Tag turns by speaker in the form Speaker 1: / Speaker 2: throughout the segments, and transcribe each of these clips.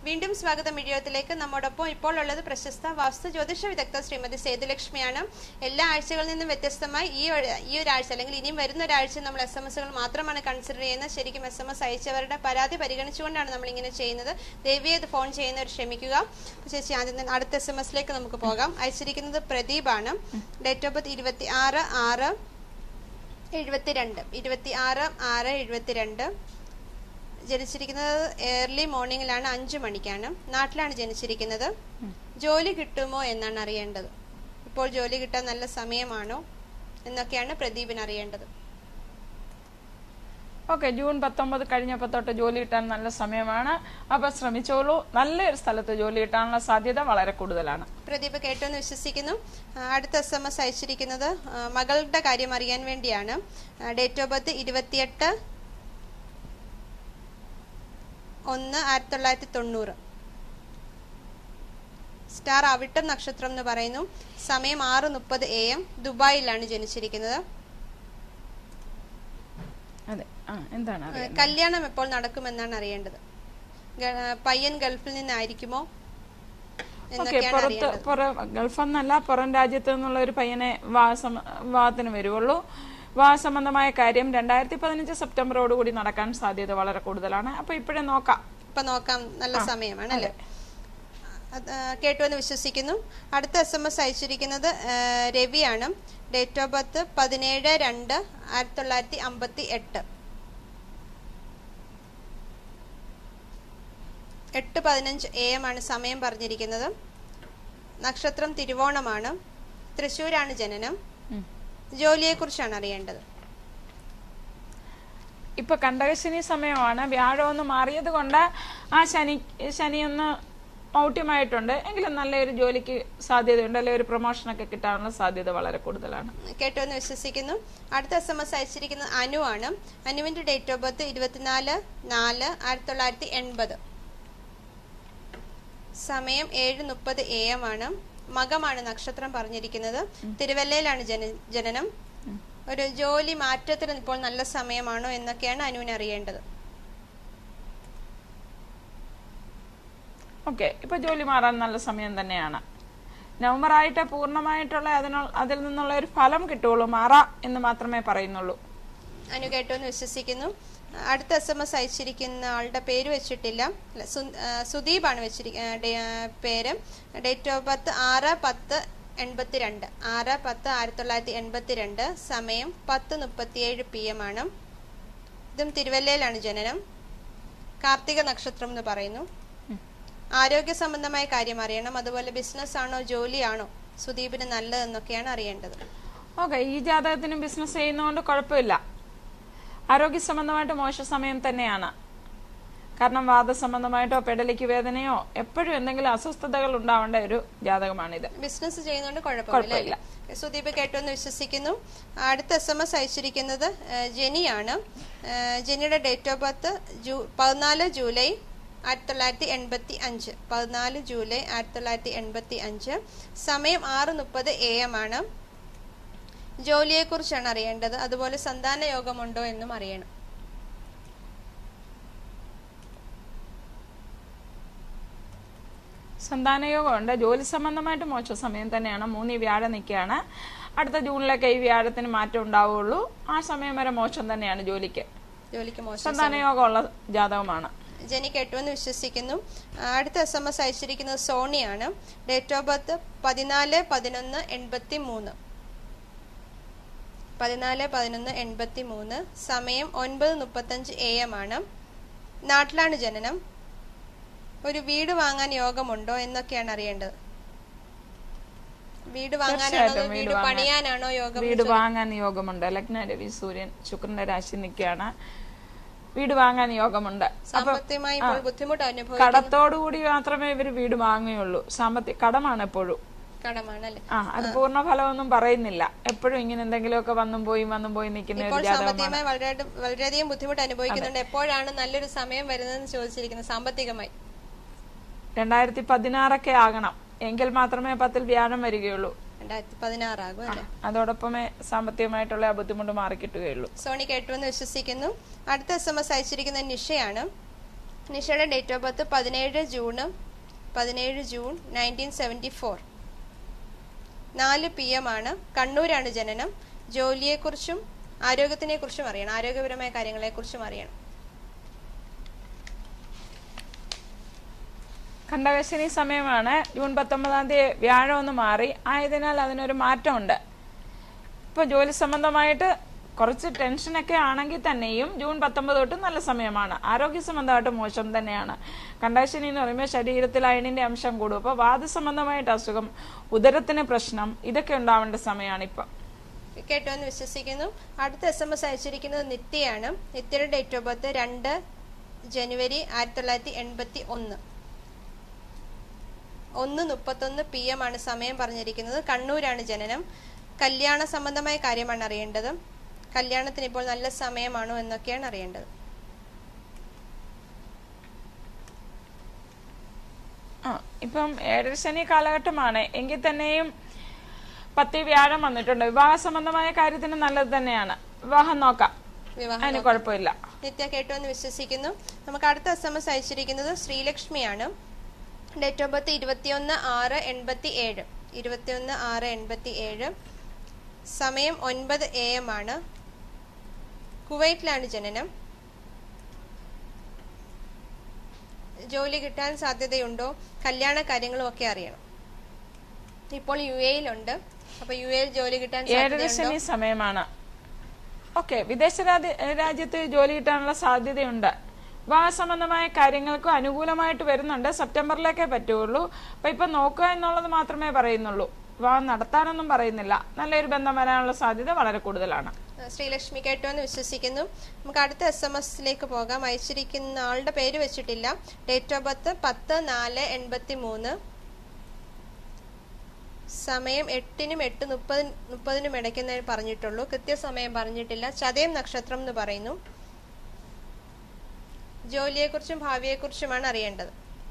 Speaker 1: വീണ്ടും സ്വാഗതം വീഡിയോത്തിലേക്ക് നമ്മോടൊപ്പം ഇപ്പോൾ ഉള്ളത് പ്രശസ്ത വാസ്തു ജ്യോതിഷ വിദഗ്ധ ശ്രീമതി സേതുലക്ഷ്മിയാണ് എല്ലാ ആഴ്ചകളിൽ നിന്നും വ്യത്യസ്തമായി ഈ ഒരു- ഈ ഒരാഴ്ച അല്ലെങ്കിൽ ഇനിയും വരുന്ന ഒരാഴ്ച നമ്മൾ എസ് എം എസുകൾ മാത്രമാണ് കൺസിഡർ ചെയ്യുന്നത് ശരിക്കും എസ് എം എസ് അയച്ചവരുടെ പരാതി പരിഗണിച്ചുകൊണ്ടാണ് നമ്മൾ ഇങ്ങനെ ചെയ്യുന്നത് ദയവേ ഇത് ഫോൺ ചെയ്യുന്നവർ ക്ഷമിക്കുക ചേച്ചി ആദ്യം തന്നെ അടുത്ത എസ് എം എസിലേക്ക് നമുക്ക് പോകാം അയച്ചിരിക്കുന്നത് പ്രദീപാണ് ഡേറ്റ് ഓഫ് ബർത്ത് ഇരുപത്തി ആറ് ആറ് എഴുപത്തിരണ്ട് ഇരുപത്തി ആറ് ആറ് എഴുപത്തിരണ്ട് ജനിച്ചിരിക്കുന്നത് ഏർലി മോർണിംഗിലാണ് അഞ്ചു മണിക്കാണ് നാട്ടിലാണ് ജനിച്ചിരിക്കുന്നത് ജോലി കിട്ടുമോ എന്നാണ് അറിയേണ്ടത് ഇപ്പോൾ ജോലി കിട്ടാൻ നല്ല സമയമാണോ എന്നൊക്കെയാണ് പ്രദീപിന് അറിയേണ്ടത്
Speaker 2: ഓക്കെ ജൂൺ പത്തൊമ്പത് കഴിഞ്ഞപ്പോൾ തൊട്ട് ജോലി കിട്ടാൻ നല്ല സമയമാണ് അപ്പോൾ ശ്രമിച്ചോളൂ നല്ലൊരു സ്ഥലത്ത് ജോലി കിട്ടാനുള്ള സാധ്യത വളരെ കൂടുതലാണ്
Speaker 1: പ്രദീപ് കേട്ടെന്ന് വിശ്വസിക്കുന്നു ആ, അടുത്ത എസ് എം എസ് അയച്ചിരിക്കുന്നത് ആ, മകളുടെ കാര്യം അറിയാൻ വേണ്ടിയാണ് ഡേറ്റ് ഓഫ് ബർത്ത് ഇരുപത്തിയെട്ട് ഒന്ന് ആയിരത്തി തൊള്ളായിരത്തി തൊണ്ണൂറ് സ്റ്റാർ അവിട്ടം നക്ഷത്രം എന്ന് പറയുന്നു സമയം ആറ് മുപ്പത് എ എം ദുബായിലാണ് ജനിച്ചിരിക്കുന്നത്
Speaker 2: അതെ ആ എന്താണ്
Speaker 1: ആ,
Speaker 2: അറിയുന്നത്?
Speaker 1: കല്യാണം എപ്പോൾ നടക്കുമെന്നാണ് അറിയേണ്ടത് ഗ- പയ്യൻ ഗൾഫിൽ നിന്നായിരിക്കുമോ
Speaker 2: ഓക്കെ
Speaker 1: എന്നൊക്കെയാണ്
Speaker 2: പുറത്ത്
Speaker 1: അറിയേണ്ടത്
Speaker 2: പുറം ഗൾഫ് എന്നല്ല പുറം രാജ്യത്ത് നിന്നുള്ള ഒരു പയ്യനെ വിവാഹം വിവാഹത്തിന് വരുവുള്ളൂ വിവാഹ സംബന്ധമായ കാര്യം രണ്ടായിരത്തി പതിനഞ്ച് സെപ്റ്റംബറോടുകൂടി നടക്കാൻ സാധ്യത വളരെ കൂടുതലാണ് അപ്പൊ ഇപ്പോഴേ നോക്കാം
Speaker 1: ഇപ്പൊ നോക്കാം നല്ല സമയമാണ് അല്ലേ അത്, ആ, കേട്ടു എന്ന് വിശ്വസിക്കുന്നു അടുത്ത എസ് എം എസ് അയച്ചിരിക്കുന്നത് ആ, രവിയാണ് ഡേറ്റ് ഓഫ് ബർത്ത് പതിനേഴ് രണ്ട് ആയിരത്തി തൊള്ളായിരത്തി അമ്പത്തി എട്ട് എട്ട് പതിനഞ്ച് എ എം ആണ് സമയം പറഞ്ഞിരിക്കുന്നത് നക്ഷത്രം തിരുവോണമാണ് തൃശ്ശൂരാണ് ജനനം
Speaker 2: ഉം.
Speaker 1: ജോലിയെക്കുറിച്ചാണ് അറിയേണ്ടത്
Speaker 2: ഇപ്പൊ കണ്ടകശനി സമയമാണ് വ്യാഴം ഒന്ന് മാറിയത് കൊണ്ട് ആ ശനി ശനി ഒന്ന് മൗഢ്യമായിട്ടുണ്ട് എങ്കിലും നല്ലൊരു ജോലിക്ക് സാധ്യതയുണ്ട് അല്ലെങ്കിൽ ഒരു പ്രൊമോഷനൊക്കെ കിട്ടാനുള്ള സാധ്യത വളരെ കൂടുതലാണ്
Speaker 1: കേട്ടു എന്ന് വിശ്വസിക്കുന്നു അടുത്ത എസ് എം എസ് അയച്ചിരിക്കുന്നത് അനു ആണ് അനുവിന്റെ ഡേറ്റ് ഓഫ് ബർത്ത് ഇരുപത്തിനാല് നാല് ആയിരത്തി തൊള്ളായിരത്തി എൺപത് സമയം ഏഴ് മുപ്പത് എ എം ആണ് മകമാണ് നക്ഷത്രം പറഞ്ഞിരിക്കുന്നത് തിരുവല്ലയിലാണ് ജന ജനനം ഒരു ജോലി മാറ്റത്തിന് ഇപ്പോൾ നല്ല സമയമാണോ എന്നൊക്കെയാണ് അനുവിന് അറിയേണ്ടത്
Speaker 2: ഓക്കെ ഇപ്പൊ ജോലി മാറാൻ നല്ല സമയം തന്നെയാണ് നവംബർ ആയിട്ട് പൂർണ്ണമായിട്ടുള്ള അതിനുള്ള അതിൽ നിന്നുള്ള ഒരു ഫലം കിട്ടുള്ളൂ മാറാം എന്ന് മാത്രമേ പറയുന്നുള്ളൂ
Speaker 1: അനു കേട്ടു എന്ന് വിശ്വസിക്കുന്നു അടുത്ത എസ് എം എസ് അയച്ചിരിക്കുന്ന ആളുടെ പേര് വെച്ചിട്ടില്ല അല്ല, സു- ആ, സുദീപാണ് വെച്ചിരിക്കുന്ന പേര് ഡേറ്റ് ഓഫ് ബർത്ത് ആറ് പത്ത് എൺപത്തിരണ്ട് ആറ് പത്ത് ആയിരത്തി തൊള്ളായിരത്തി എൺപത്തിരണ്ട് സമയം പത്ത് മുപ്പത്തിയേഴ് പി എം ആണ് ഇതും തിരുവല്ലയിലാണ് ജനനം കാർത്തിക നക്ഷത്രം എന്ന് പറയുന്നു ആരോഗ്യ സംബന്ധമായ കാര്യം അറിയണം അതുപോലെ ബിസിനസ് ആണോ ജോലിയാണോ സുദീപിന് നല്ലതെന്നൊക്കെയാണ് അറിയേണ്ടത്
Speaker 2: ഓക്കെ ഈ ജാതകത്തിന് ബിസിനസ് ചെയ്യുന്നതുകൊണ്ട് കുഴപ്പമില്ല ആരോഗ്യ സംബന്ധമായിട്ട് മോശ സമയം തന്നെയാണ് കാരണം വാദ സംബന്ധമായിട്ടോ പെടലിക്ക് വേദനയോ എപ്പോഴും എന്തെങ്കിലും അസ്വസ്ഥതകൾ ഉണ്ടാവേണ്ട ഒരു ജാതകമാണിത്
Speaker 1: ബിസിനസ് ചെയ്യുന്നതുകൊണ്ട് കുഴപ്പമില്ല
Speaker 2: കുഴപ്പമില്ല.
Speaker 1: അല്ലേ? സുദീപ് കേട്ടു എന്ന് വിശ്വസിക്കുന്നു അടുത്ത എസ് എം എസ് അയച്ചിരിക്കുന്നത് ആ, ജെനിയാണ് ആ, ജെനിയുടെ ഡേറ്റ് ഓഫ് ബർത്ത് ജൂ പതിനാല് ജൂലൈ ആയിരത്തി തൊള്ളായിരത്തി എൺപത്തി അഞ്ച് പതിനാല് ജൂലൈ ആയിരത്തി തൊള്ളായിരത്തി എൺപത്തി അഞ്ച് സമയം ആറ് മുപ്പത് എ എം ആണ് ജോലിയെക്കുറിച്ചാണ് അറിയേണ്ടത് അതുപോലെ സന്താന യോഗമുണ്ടോ എന്നും അറിയണം
Speaker 2: സന്താനയോഗമുണ്ട് ജോലി സംബന്ധമായിട്ട് മോശ സമയം തന്നെയാണ് മൂന്ന് വ്യാഴം നിൽക്കുകയാണ് അടുത്ത ജൂണിലൊക്കെ ഈ വ്യാഴത്തിന് മാറ്റം ഉണ്ടാവുള്ളൂ ആ സമയം വരെ മോശം തന്നെയാണ് ജോലിക്ക്
Speaker 1: ജോലിക്ക് മോശം
Speaker 2: സന്താനയോഗമുള്ള ജാതകമാണ്
Speaker 1: ജെനി കേട്ടുവെന്ന് വിശ്വസിക്കുന്നു ആ, അടുത്ത എസ് എം എസ് അയച്ചിരിക്കുന്നത് സോണിയാണ് ഡേറ്റ് ഓഫ് ബർത്ത് പതിനാല് പതിനൊന്ന് എൺപത്തി മൂന്ന് പതിനാല് പതിനൊന്ന് എൺപത്തി മൂന്ന് സമയം ഒൻപത് മുപ്പത്തഞ്ച് എ എം ആണ് നാട്ടിലാണ് ജനനം ഒരു വീട് വാങ്ങാൻ യോഗമുണ്ടോ എന്നൊക്കെയാണ് അറിയേണ്ടത് വീട് വാങ്ങാനാണോ അതോ
Speaker 2: തീർച്ചയായിട്ടും വീട്
Speaker 1: വീട്
Speaker 2: വാങ്ങാൻ.
Speaker 1: പണിയാനാണോ യോഗം
Speaker 2: വീട് വാങ്ങാൻ യോഗമുണ്ട് ലഗ്ന രവി സൂര്യൻ ശുക്രന്റെ രാശി നിൽക്കുകയാണ് വീട് വാങ്ങാൻ യോഗമുണ്ട് അപ്പൊ
Speaker 1: സാമ്പത്തികമായി ഇപ്പോൾ ബുദ്ധിമുട്ട് അനുഭവിക്കുന്ന
Speaker 2: കടത്തോടുകൂടി മാത്രമേ ഇവർ വീട് വാങ്ങുകയുള്ളൂ സാമ്പത്തിക കടമാണ് എപ്പോഴും
Speaker 1: കടമാണ് അല്ലെ
Speaker 2: ആ അത് പൂർണ്ണ ഫലമൊന്നും പറയുന്നില്ല എപ്പോഴും ഇങ്ങനെ എന്തെങ്കിലുമൊക്കെ വന്നും പോയി വന്നും പോയി നിൽക്കുന്ന
Speaker 1: ഇപ്പോൾ
Speaker 2: ഒരു ജാതകമാണ്
Speaker 1: സാമ്പത്തികമായി വളരെ വളരെയധികം ബുദ്ധിമുട്ട് അനുഭവിക്കുന്നുണ്ട് എപ്പോഴാണ് നല്ലൊരു സമയം വരുന്നതെന്ന് ചോദിച്ചിരിക്കുന്നത് സാമ്പത്തികമായി
Speaker 2: രണ്ടായിരത്തി പതിനാറൊക്കെ ആകണം എങ്കിൽ മാത്രമേ പത്തിൽ വ്യാഴം വരികയുള്ളൂ
Speaker 1: രണ്ടായിരത്തി പതിനാറാകും അല്ലെ
Speaker 2: അതോടൊപ്പമേ സാമ്പത്തികമായിട്ടുള്ള ആ ബുദ്ധിമുട്ട് മാറിക്കിട്ടുകയുള്ളൂ
Speaker 1: സോണി കേട്ടുവെന്ന് വിശ്വസിക്കുന്നു അടുത്ത എസ് എം എസ് അയച്ചിരിക്കുന്നത് നിഷയാണ് നിഷയുടെ ഡേറ്റ് ഓഫ് ബർത്ത് പതിനേഴ് ജൂണ് പതിനേഴ് ജൂൺ നയൻറ്റീൻ സെവൻറ്റി ഫോർ നാല് പി എം ആണ് കണ്ണൂരാണ് ജനനം ജോലിയെക്കുറിച്ചും ആരോഗ്യത്തിനെക്കുറിച്ചും അറിയണം ആരോഗ്യപരമായ കാര്യങ്ങളെക്കുറിച്ചും അറിയണം
Speaker 2: കണ്ടകശനി സമയമാണ് ജൂൺ പത്തൊമ്പതാം തീയതി വ്യാഴം ഒന്ന് മാറി ആയതിനാൽ അതിനൊരു മാറ്റമുണ്ട് ഇപ്പോൾ ജോലി സംബന്ധമായിട്ട് കുറച്ച് ടെൻഷനൊക്കെ ആണെങ്കിൽ തന്നെയും ജൂൺ പത്തൊമ്പത് തൊട്ട് നല്ല സമയമാണ് ആരോഗ്യ സംബന്ധമായിട്ട് മോശം തന്നെയാണ് കണ്ടകശനി എന്ന് പറയുമ്പോൾ ശരീരത്തിൽ അയണിന്റെ അംശം കൂടും അപ്പോൾ വാദസംബന്ധമായിട്ട് അസുഖം ഉദരത്തിന് പ്രശ്നം ഇതൊക്കെ ഉണ്ടാവേണ്ട സമയമാണ് ഇപ്പം
Speaker 1: കേട്ടോ എന്ന് വിശ്വസിക്കുന്നു അടുത്ത എസ് എം എസ് അയച്ചിരിക്കുന്നത് നിത്യയാണ് നിത്യയുടെ ഡേറ്റ് ഓഫ് ബർത്ത് രണ്ട് ജനുവരി ആയിരത്തി തൊള്ളായിരത്തി എൺപത്തി ഒന്ന് ഒന്ന് മുപ്പത്തൊന്ന് പി എം ആണ് സമയം പറഞ്ഞിരിക്കുന്നത് കണ്ണൂരാണ് ജനനം കല്യാണ സംബന്ധമായ കാര്യമാണ് അറിയേണ്ടത് കല്യാണത്തിന് ഇപ്പോൾ നല്ല സമയമാണോ എന്നൊക്കെയാണ് അറിയേണ്ടത്
Speaker 2: ആ ഇപ്പം ഏഴര ശനി കാലഘട്ടമാണ് എങ്കിൽ തന്നെയും പത്തി വ്യാഴം വന്നിട്ടുണ്ട് വിവാഹ സംബന്ധമായ കാര്യത്തിന് നല്ലത് തന്നെയാണ് വിവാഹം നോക്കാം
Speaker 1: വിവാഹം
Speaker 2: അതിന് കുഴപ്പമില്ല
Speaker 1: നിത്യ കേട്ടോ എന്ന് വിശ്വസിക്കുന്നു നമുക്ക് അടുത്ത എസ് എം എസ് അയച്ചിരിക്കുന്നത് ശ്രീലക്ഷ്മിയാണ് ഡേറ്റ് ഓഫ് ബർത്ത് ഇരുപത്തിയൊന്ന് ആറ് എൺപത്തി ഏഴ് ഇരുപത്തിയൊന്ന് ആറ് എൺപത്തി ഏഴ് സമയം ഒൻപത് എ എം ആണ് കുവൈറ്റിലാണ് ജനനം ജോലി കിട്ടാൻ സാധ്യതയുണ്ടോ കല്യാണ കാര്യങ്ങളും ഒക്കെ അറിയണം ഇപ്പോൾ യു എയിലുണ്ട് അപ്പൊ യു എയിൽ ജോലി കിട്ടാൻ
Speaker 2: ഏഴര
Speaker 1: സാധ്യതയുണ്ടോ
Speaker 2: ശനി സമയമാണ് ഓക്കെ വിദേശ രാജ്യ- രാജ്യത്ത് ജോലി കിട്ടാനുള്ള സാധ്യതയുണ്ട് വിവാഹ സംബന്ധമായ കാര്യങ്ങൾക്ക് അനുകൂലമായിട്ട് വരുന്നുണ്ട് സെപ്റ്റംബറിലേക്കേ പറ്റുള്ളൂ അപ്പൊ ഇപ്പൊ നോക്കുക എന്നുള്ളത് മാത്രമേ പറയുന്നുള്ളൂ വിവാഹം നടത്താനൊന്നും പറയുന്നില്ല നല്ലൊരു ബന്ധം വരാനുള്ള സാധ്യത വളരെ കൂടുതലാണ്
Speaker 1: ശ്രീലക്ഷ്മി കേട്ടോ എന്ന് വിശ്വസിക്കുന്നു നമുക്ക് അടുത്ത എസ് എം എസിലേക്ക് പോകാം അയച്ചിരിക്കുന്ന ആളുടെ പേര് വെച്ചിട്ടില്ല ഡേറ്റ് ഓഫ് ബർത്ത് പത്ത് നാല് എൺപത്തി മൂന്ന് സമയം എട്ടിനും എട്ട് മുപ്പത് മുപ്പതിനും ഇടയ്ക്കെന്നേ പറഞ്ഞിട്ടുള്ളൂ കൃത്യസമയം പറഞ്ഞിട്ടില്ല ചതയം നക്ഷത്രം എന്ന് പറയുന്നു ജോലിയെക്കുറിച്ചും ഭാവിയെക്കുറിച്ചുമാണ് അറിയേണ്ടത്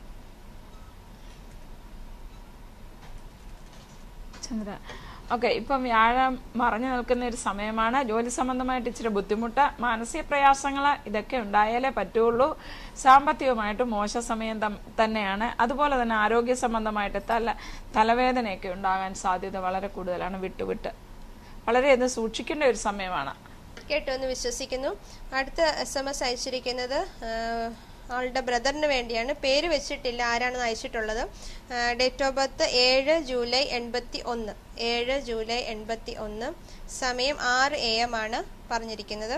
Speaker 2: ചന്ദ്ര ഓക്കെ ഇപ്പം വ്യാഴം മറഞ്ഞു നിൽക്കുന്ന ഒരു സമയമാണ് ജോലി സംബന്ധമായിട്ട് ഇച്ചിരി ബുദ്ധിമുട്ട് മാനസിക പ്രയാസങ്ങൾ ഇതൊക്കെ ഉണ്ടായാലേ പറ്റുള്ളൂ സാമ്പത്തികമായിട്ട് മോശ സമയം തം- തന്നെയാണ് അതുപോലെ തന്നെ ആരോഗ്യ സംബന്ധമായിട്ട് തല തലവേദനയൊക്കെ ഉണ്ടാകാൻ സാധ്യത വളരെ കൂടുതലാണ് വിട്ടുവിട്ട് വളരെയധികം സൂക്ഷിക്കേണ്ട ഒരു സമയമാണ്
Speaker 1: കേട്ടു എന്ന് വിശ്വസിക്കുന്നു അടുത്ത എസ് എം എസ് അയച്ചിരിക്കുന്നത് ആ, ആളുടെ ബ്രദറിന് വേണ്ടിയാണ് പേര് വെച്ചിട്ടില്ല ആരാണെന്ന് അയച്ചിട്ടുള്ളത് ഡേറ്റ് ഓഫ് ബർത്ത് ഏഴ് ജൂലൈ എൺപത്തി ഒന്ന് ഏഴ് ജൂലൈ എൺപത്തി ഒന്ന് സമയം ആറ് എ എം ആണ് പറഞ്ഞിരിക്കുന്നത്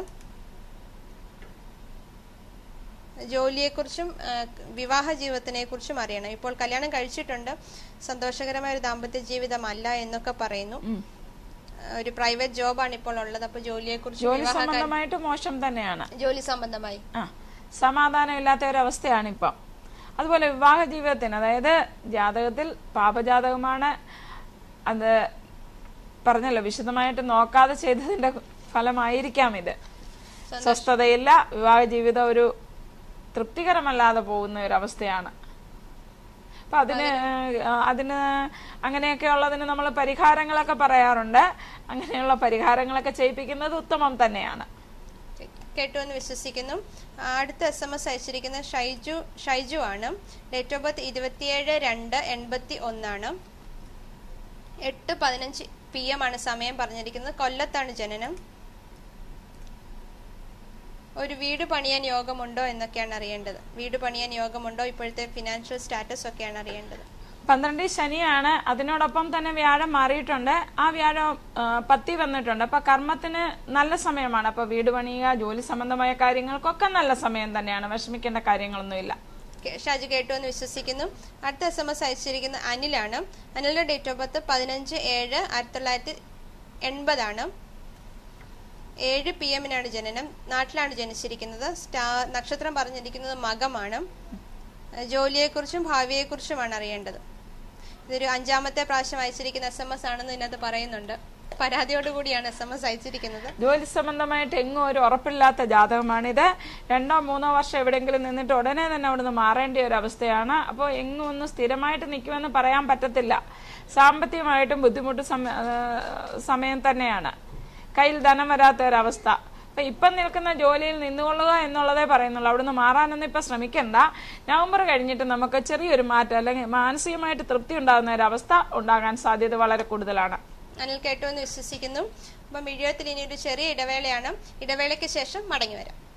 Speaker 1: ജോലിയെക്കുറിച്ചും ആ, വിവാഹ ജീവിതത്തിനെ കുറിച്ചും അറിയണം ഇപ്പോൾ കല്യാണം കഴിച്ചിട്ടുണ്ട് സന്തോഷകരമായ ഒരു ദാമ്പത്യ ജീവിതമല്ല എന്നൊക്കെ പറയുന്നു
Speaker 2: ഉം.
Speaker 1: ഒരു പ്രൈവറ്റ് ജോബാണ് ഇപ്പോൾ ഉള്ളത് അപ്പൊ ജോലിയെക്കുറിച്ച്
Speaker 2: ജോലി
Speaker 1: വിവാഹ കാര്യം-
Speaker 2: സംബന്ധമായിട്ട് മോശം തന്നെയാണ്
Speaker 1: ജോലി സംബന്ധമായി
Speaker 2: ആ സമാധാനമില്ലാത്ത ഒരവസ്ഥയാണ് ഇപ്പം അതുപോലെ വിവാഹ ജീവിതത്തിന് അതായത് ജാതകത്തിൽ പാപജാതകമാണ് അത് പറഞ്ഞല്ലോ വിശദമായിട്ട് നോക്കാതെ ചെയ്തതിന്റെ ഫലമായിരിക്കാം ഇത് സ്വസ്ഥതയില്ല വിവാഹ ജീവിതം ഒരു തൃപ്തികരമല്ലാതെ പോകുന്ന ഒരു അവസ്ഥയാണ് അപ്പൊ അതിന് ആ, അതിന് അങ്ങനെയൊക്കെ ഉള്ളതിന് നമ്മൾ പരിഹാരങ്ങളൊക്കെ പറയാറുണ്ട് അങ്ങനെയുള്ള പരിഹാരങ്ങളൊക്കെ ചെയ്യിപ്പിക്കുന്നത് ഉത്തമം തന്നെയാണ്
Speaker 1: കേട്ടു എന്ന് വിശ്വസിക്കുന്നു അടുത്ത എസ് എം എസ് അയച്ചിരിക്കുന്ന ഷൈജു ഷൈജു ആണ് ഡേറ്റ് ഓഫ് ബർത്ത് ഇരുപത്തിയേഴ് രണ്ട് എൺപത്തി ഒന്നാണ് എട്ട് പതിനഞ്ച് പി എം ആണ് സമയം പറഞ്ഞിരിക്കുന്നത് കൊല്ലത്താണ് ജനനം ഒരു വീട് പണിയാൻ യോഗമുണ്ടോ എന്നൊക്കെയാണ് അറിയേണ്ടത് വീട് പണിയാൻ യോഗമുണ്ടോ ഇപ്പോഴത്തെ ഫിനാൻഷ്യൽ സ്റ്റാറ്റസ് ഒക്കെയാണ് അറിയേണ്ടത്
Speaker 2: പന്ത്രണ്ട് ശനിയാണ് അതിനോടൊപ്പം തന്നെ വ്യാഴം മാറിയിട്ടുണ്ട് ആ വ്യാഴം ആ, പത്തി വന്നിട്ടുണ്ട് അപ്പൊ കർമ്മത്തിന് നല്ല സമയമാണ് അപ്പൊ വീട് പണിയുക ജോലി സംബന്ധമായ കാര്യങ്ങൾക്കൊക്കെ നല്ല സമയം തന്നെയാണ് വിഷമിക്കേണ്ട കാര്യങ്ങളൊന്നുമില്ല
Speaker 1: കേ- ഷാജു കേട്ടു എന്ന് വിശ്വസിക്കുന്നു അടുത്ത എസ് എം എസ് അയച്ചിരിക്കുന്ന അനിലാണ് അനിലിന്റെ ഡേറ്റ് ഓഫ് ബർത്ത് പതിനഞ്ച് ഏഴ് ആയിരത്തി തൊള്ളായിരത്തി എൺപതാണ് ഏഴ് പി എമ്മിനാണ് ജനനം നാട്ടിലാണ് ജനിച്ചിരിക്കുന്നത് സ്റ്റാ നക്ഷത്രം പറഞ്ഞിരിക്കുന്നത് മകമാണ് ജോലിയെക്കുറിച്ചും ഭാവിയെക്കുറിച്ചുമാണ് അറിയേണ്ടത് ഇതൊരു അഞ്ചാമത്തെ പ്രാവശ്യം അയച്ചിരിക്കുന്ന എസ് എം എസ് ആണെന്ന് ഇതിനകത്ത് പറയുന്നുണ്ട് പരാതിയോടുകൂടിയാണ് എസ് എം എസ് അയച്ചിരിക്കുന്നത്
Speaker 2: ജോലി സംബന്ധമായിട്ട് എങ്ങും ഒരു ഉറപ്പില്ലാത്ത ജാതകമാണിത് രണ്ടോ മൂന്നോ വർഷം എവിടെയെങ്കിലും നിന്നിട്ട് ഉടനെ തന്നെ അവിടുന്ന് മാറേണ്ട ഒരു അവസ്ഥയാണ് അപ്പോൾ എങ്ങും ഒന്നും സ്ഥിരമായിട്ട് നിൽക്കുമെന്ന് പറയാൻ പറ്റത്തില്ല സാമ്പത്തികമായിട്ടും ബുദ്ധിമുട്ട് സമ- ആ, സമയം തന്നെയാണ് കയ്യിൽ ധനം വരാത്ത ഒരവസ്ഥ അപ്പൊ അപ്പൊ ഇപ്പം നിൽക്കുന്ന ജോലിയിൽ നിന്നുകൊള്ളുക എന്നുള്ളതേ പറയുന്നുള്ളൂ അവിടുന്ന് മാറാനൊന്നും ഇപ്പൊ ശ്രമിക്കണ്ട നവംബർ കഴിഞ്ഞിട്ട് നമുക്ക് ചെറിയൊരു മാറ്റം അല്ലെങ്കിൽ മാനസികമായിട്ട് തൃപ്തി ഉണ്ടാകുന്ന ഒരു അവസ്ഥ ഉണ്ടാകാൻ സാധ്യത വളരെ കൂടുതലാണ്
Speaker 1: അനിൽ കേട്ടു എന്ന് വിശ്വസിക്കുന്നു അപ്പം വീഡിയോത്തിൽ ഇനി ഒരു ചെറിയ ഇടവേളയാണ് ഇടവേളയ്ക്ക് ശേഷം മടങ്ങി വരാം